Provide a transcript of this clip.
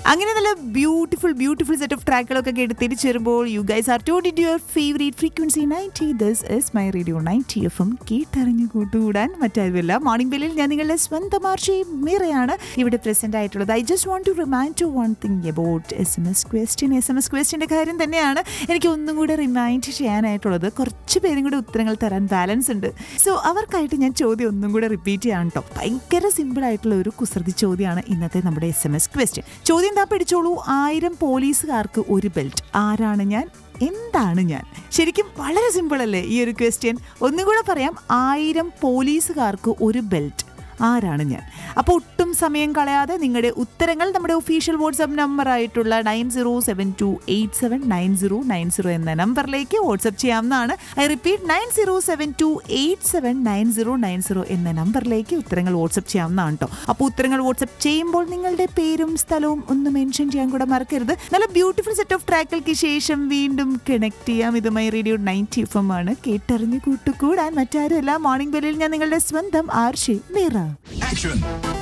അങ്ങനെ നല്ല beautiful beautiful set of ട്രാക്കുകളൊക്കെ കേട്ട് തിരിച്ചു വരുമ്പോൾ യു ഗൈസ് ആർ ടോട്ട് in your favourite frequency ninety this is my radio ninety F M കേട്ടറിഞ്ഞു കൂട്ടുകൂടാൻ മറ്റാരുമില്ല മോർണിംഗ് ബെല്ലിൽ ഞാൻ നിങ്ങളുടെ സ്വന്തം ആർഷി മീറയാണ് ഇവിടെ പ്രസന്റ് ആയിട്ടുള്ളത് I just want to remind to one thing about S M S question S M S ക്വസ്റ്റ്യൻ്റെ കാര്യം തന്നെയാണ് എനിക്ക് ഒന്നും കൂടെ റിമൈൻഡ് ചെയ്യാനായിട്ടുള്ളത് കുറച്ച് പേരും കൂടെ ഉത്തരങ്ങൾ തരാൻ ബാലൻസ് ഉണ്ട് സോ അവർക്കായിട്ട് ഞാൻ ചോദ്യം ഒന്നും കൂടെ റിപ്പീറ്റ് ചെയ്യാൻ കേട്ടോ ഭയങ്കര സിമ്പിൾ ആയിട്ടുള്ള ഒരു കുസൃതി ചോദ്യമാണ് ഇന്നത്തെ നമ്മുടെ എസ് എം എസ് ക്വസ്റ്റ്യൻ ചോദ്യം എന്താ പിടിച്ചോളൂ ആയിരം പോലീസുകാർക്ക് ഒരു ബെൽറ്റ് ആരാണ് ഞാൻ എന്താണ് ഞാൻ ശരിക്കും വളരെ സിമ്പിൾ അല്ലേ ഈ ഒരു ക്വസ്റ്റ്യൻ ഒന്നും കൂടെ പറയാം ആയിരം പോലീസുകാർക്ക് ഒരു ബെൽറ്റ് ആരാണ് ഞാൻ അപ്പോൾ ഒട്ടും സമയം കളയാതെ നിങ്ങളുടെ ഉത്തരങ്ങൾ നമ്മുടെ ഒഫീഷ്യൽ വാട്സപ്പ് നമ്പർ ആയിട്ടുള്ള nine zero seven two eight seven nine zero nine zero എന്ന നമ്പറിലേക്ക് വാട്സപ്പ് ചെയ്യാവുന്നതാണ് I repeat nine zero seven two eight seven nine zero nine zero എന്ന നമ്പറിലേക്ക് ഉത്തരങ്ങൾ വാട്സപ്പ് ചെയ്യാവുന്നതാണ് കേട്ടോ അപ്പോൾ ഉത്തരങ്ങൾ വാട്സപ്പ് ചെയ്യുമ്പോൾ നിങ്ങളുടെ പേരും സ്ഥലവും ഒന്ന് മെൻഷൻ ചെയ്യാൻ കൂടെ മറക്കരുത് നല്ല ബ്യൂട്ടിഫുൾ സെറ്റ് ഓഫ് ട്രാക്കുകൾക്ക് ശേഷം വീണ്ടും കണക്ട് ചെയ്യാം ഇത് my radio ninety F M ആണ് കേട്ടറിഞ്ഞ് കൂട്ടുകൂടാൻ മറ്റാരുമല്ല മോർണിംഗ് ബെല്ലിൽ ഞാൻ നിങ്ങളുടെ സ്വന്തം ആർഷി മീറ Action!